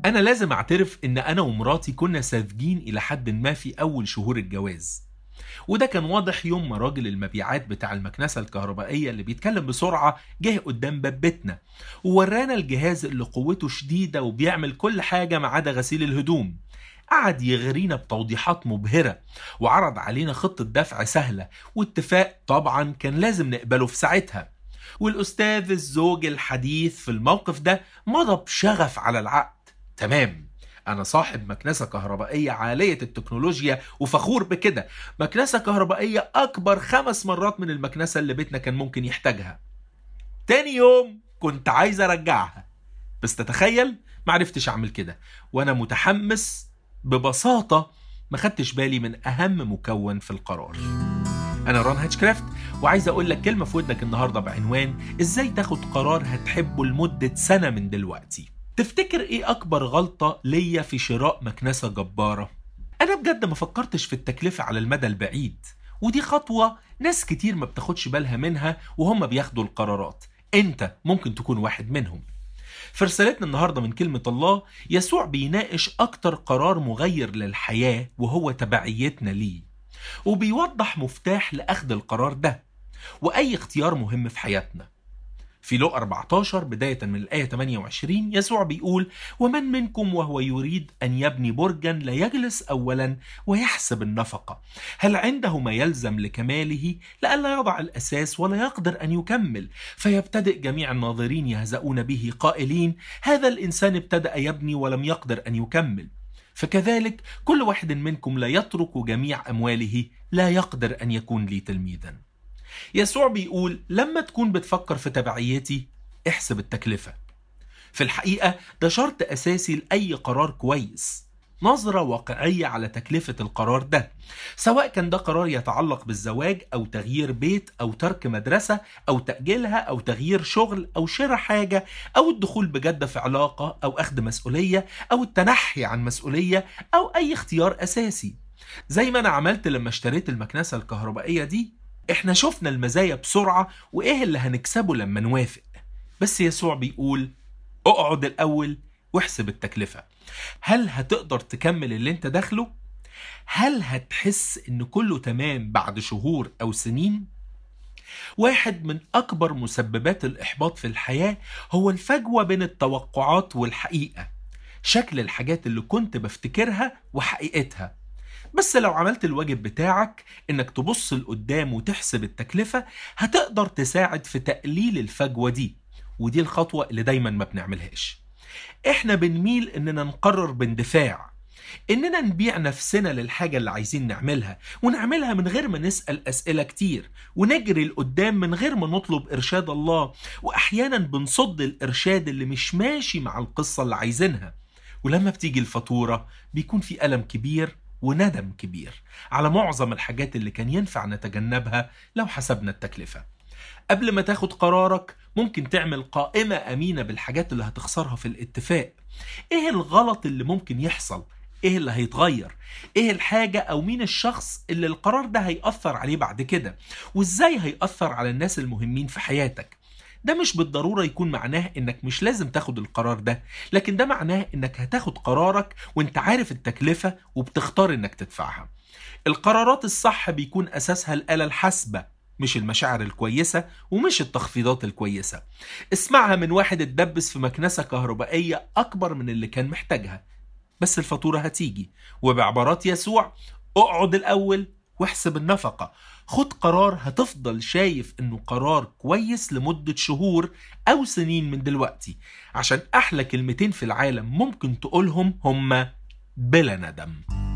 أنا لازم أعترف إن أنا ومراتي كنا ساذجين إلى حد ما في أول شهور الجواز وده كان واضح يوم ما راجل المبيعات بتاع المكنسة الكهربائية اللي بيتكلم بسرعة جه قدام باب بيتنا وورانا الجهاز اللي قوته شديدة وبيعمل كل حاجة ما عدا غسيل الهدوم قعد يغرينا بتوضيحات مبهرة وعرض علينا خطة دفع سهلة واتفاق طبعا كان لازم نقبله في ساعتها والأستاذ الزوج الحديث في الموقف ده مضى بشغف على العقد تمام أنا صاحب مكنسة كهربائية عالية التكنولوجيا وفخور بكده مكنسة كهربائية أكبر خمس مرات من المكنسة اللي بيتنا كان ممكن يحتاجها تاني يوم كنت عايز أرجعها بس تتخيل معرفتش أعمل كده وأنا متحمس ببساطة ما خدتش بالي من أهم مكون في القرار أنا ران هاتشكرافت وعايز أقول لك كلمة في ودنك النهاردة بعنوان إزاي تاخد قرار هتحبه لمدة سنة من دلوقتي تفتكر إيه أكبر غلطة ليا في شراء مكنسة جبارة؟ أنا بجد ما فكرتش في التكلفة على المدى البعيد ودي خطوة ناس كتير ما بتاخدش بالها منها وهم بياخدوا القرارات أنت ممكن تكون واحد منهم في رسالتنا النهارده من كلمة الله يسوع بيناقش أكتر قرار مغير للحياة وهو تبعيتنا ليه وبيوضح مفتاح لأخذ القرار ده وأي اختيار مهم في حياتنا في لو 14 بداية من الآية 28 يسوع بيقول ومن منكم وهو يريد أن يبني برجا لا يجلس أولا ويحسب النفقة هل عنده ما يلزم لكماله لئلا يضع الأساس ولا يقدر أن يكمل فيبتدئ جميع الناظرين يهزؤون به قائلين هذا الإنسان ابتدأ يبني ولم يقدر أن يكمل فكذلك كل واحد منكم لا يترك جميع أمواله لا يقدر أن يكون لي تلميذا يسوع بيقول لما تكون بتفكر في تبعيتي احسب التكلفة في الحقيقة ده شرط أساسي لأي قرار كويس نظرة واقعية على تكلفة القرار ده سواء كان ده قرار يتعلق بالزواج أو تغيير بيت أو ترك مدرسة أو تأجيلها أو تغيير شغل أو شراء حاجة أو الدخول بجد في علاقة أو أخذ مسؤولية أو التنحي عن مسؤولية أو أي اختيار أساسي زي ما أنا عملت لما اشتريت المكنسة الكهربائية دي احنا شفنا المزايا بسرعة وايه اللي هنكسبه لما نوافق بس يسوع بيقول اقعد الاول واحسب التكلفة هل هتقدر تكمل اللي انت داخله؟ هل هتحس ان كله تمام بعد شهور او سنين؟ واحد من اكبر مسببات الاحباط في الحياة هو الفجوة بين التوقعات والحقيقة شكل الحاجات اللي كنت بفتكرها وحقيقتها بس لو عملت الواجب بتاعك انك تبص لقدام وتحسب التكلفة هتقدر تساعد في تقليل الفجوة دي ودي الخطوة اللي دايما ما بنعملهاش احنا بنميل اننا نقرر باندفاع اننا نبيع نفسنا للحاجة اللي عايزين نعملها ونعملها من غير ما نسأل اسئلة كتير ونجري لقدام من غير ما نطلب ارشاد الله واحيانا بنصد الارشاد اللي مش ماشي مع القصة اللي عايزينها ولما بتيجي الفاتورة بيكون في ألم كبير وندم كبير على معظم الحاجات اللي كان ينفع نتجنبها لو حسبنا التكلفة قبل ما تاخد قرارك ممكن تعمل قائمة أمينة بالحاجات اللي هتخسرها في الاتفاق ايه الغلط اللي ممكن يحصل ايه اللي هيتغير ايه الحاجة او مين الشخص اللي القرار ده هيأثر عليه بعد كده وازاي هيأثر على الناس المهمين في حياتك ده مش بالضرورة يكون معناه انك مش لازم تاخد القرار ده لكن ده معناه انك هتاخد قرارك وانت عارف التكلفة وبتختار انك تدفعها القرارات الصح بيكون اساسها الآلة الحاسبة مش المشاعر الكويسة ومش التخفيضات الكويسة اسمعها من واحد اتدبس في مكنسة كهربائية أكبر من اللي كان محتاجها بس الفاتورة هتيجي وبعبارات يسوع اقعد الأول واحسب النفقة خد قرار هتفضل شايف انه قرار كويس لمدة شهور او سنين من دلوقتي عشان احلى كلمتين في العالم ممكن تقولهم هما بلا ندم